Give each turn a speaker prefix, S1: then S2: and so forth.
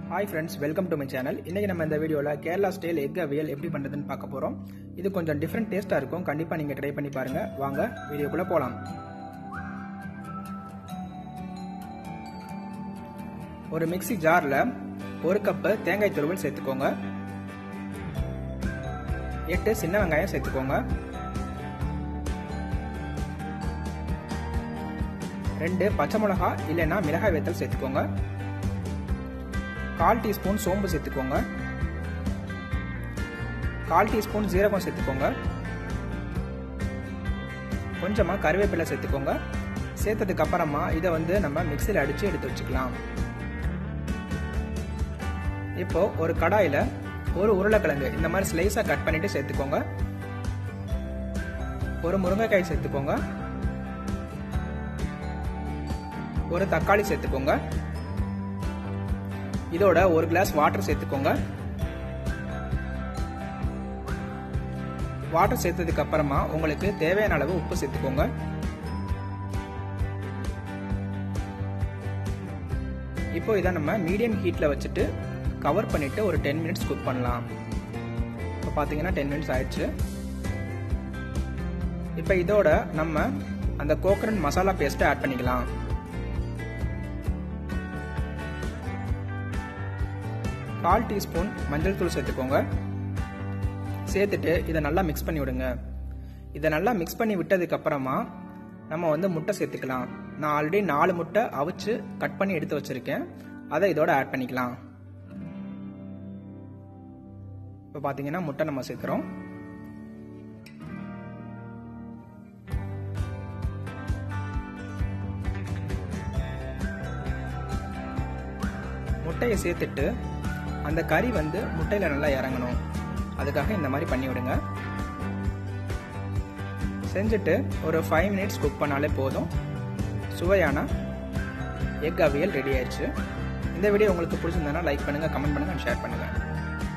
S1: hi friends welcome to my channel இன்றைக்கி நம்ம இந்த வீடியோவில் கேரளா ஸ்டைல் எக் அவியல் எப்படி பண்ணுறதுன்னு பார்க்க போகிறோம் இது கொஞ்சம் டிஃப்ரெண்ட் டேஸ்ட்டாக இருக்கும் கண்டிப்பாக நீங்கள் ட்ரை பண்ணி பாருங்கள் வாங்க வீடியோக்குள்ளே போகலாம் ஒரு மிக்ஸி ஜாரில் ஒரு கப்பு தேங்காய் துருவல் சேர்த்துக்கோங்க எட்டு சின்ன வெங்காயம் சேர்த்துக்கோங்க ரெண்டு பச்சை மிளகா இல்லைன்னா மிளகாய் வெத்தல் சேர்த்துக்கோங்க கால் டீஸ்பூன் சோம்பு சேர்த்துக்கோங்க கால் டீஸ்பூன் ஜீரகம் சேர்த்துக்கோங்க கொஞ்சமாக கருவேப்பிலை சேர்த்துக்கோங்க சேர்த்ததுக்கு அப்புறமா இதை வந்து நம்ம மிக்சியில் அடித்து எடுத்து வச்சுக்கலாம் இப்போ ஒரு கடாயில் ஒரு உருளைக்கிழங்கு இந்த மாதிரி ஸ்லைஸாக கட் பண்ணிட்டு சேர்த்துக்கோங்க ஒரு முருங்கைக்காய் சேர்த்துக்கோங்க ஒரு தக்காளி சேர்த்துக்கோங்க இதோட ஒரு கிளாஸ் வாட்டர் சேர்த்துக்கோங்க வாட்டர் சேர்த்ததுக்கு அப்புறமா உங்களுக்கு தேவையான அளவு உப்பு சேர்த்துக்கோங்க இப்போ இதை நம்ம மீடியம் ஹீட்டில் வச்சுட்டு கவர் பண்ணிட்டு ஒரு டென் மினிட்ஸ் குக் பண்ணலாம் இப்போ பார்த்தீங்கன்னா டென் மினிட்ஸ் ஆயிடுச்சு இப்போ இதோட நம்ம அந்த கோகனட் மசாலா பேஸ்ட்டை ஆட் பண்ணிக்கலாம் கால் டீஸ்பூன் மஞ்சள் தூள் சேர்த்துக்கோங்க சேர்த்துட்டு இதை நல்லா மிக்ஸ் பண்ணி விடுங்க இதை நல்லா மிக்ஸ் பண்ணி விட்டதுக்கு அப்புறமா நம்ம வந்து முட்டை சேர்த்துக்கலாம் நான் ஆல்ரெடி நாலு முட்டை அவிச்சு கட் பண்ணி எடுத்து வச்சிருக்கேன் அதை இதோட ஆட் பண்ணிக்கலாம் இப்போ பார்த்தீங்கன்னா முட்டை நம்ம சேர்க்குறோம் முட்டையை சேர்த்துட்டு அந்த கறி வந்து முட்டையில் நல்லா இறங்கணும் அதுக்காக இந்த மாதிரி பண்ணி விடுங்க செஞ்சுட்டு ஒரு ஃபைவ் மினிட்ஸ் குக் பண்ணாலே போதும் சுவையான எக் அவியல் ரெடி ஆயிடுச்சு இந்த வீடியோ உங்களுக்கு பிடிச்சிருந்தனா லைக் பண்ணுங்கள் கமெண்ட் பண்ணுங்கள் ஷேர் பண்ணுங்கள்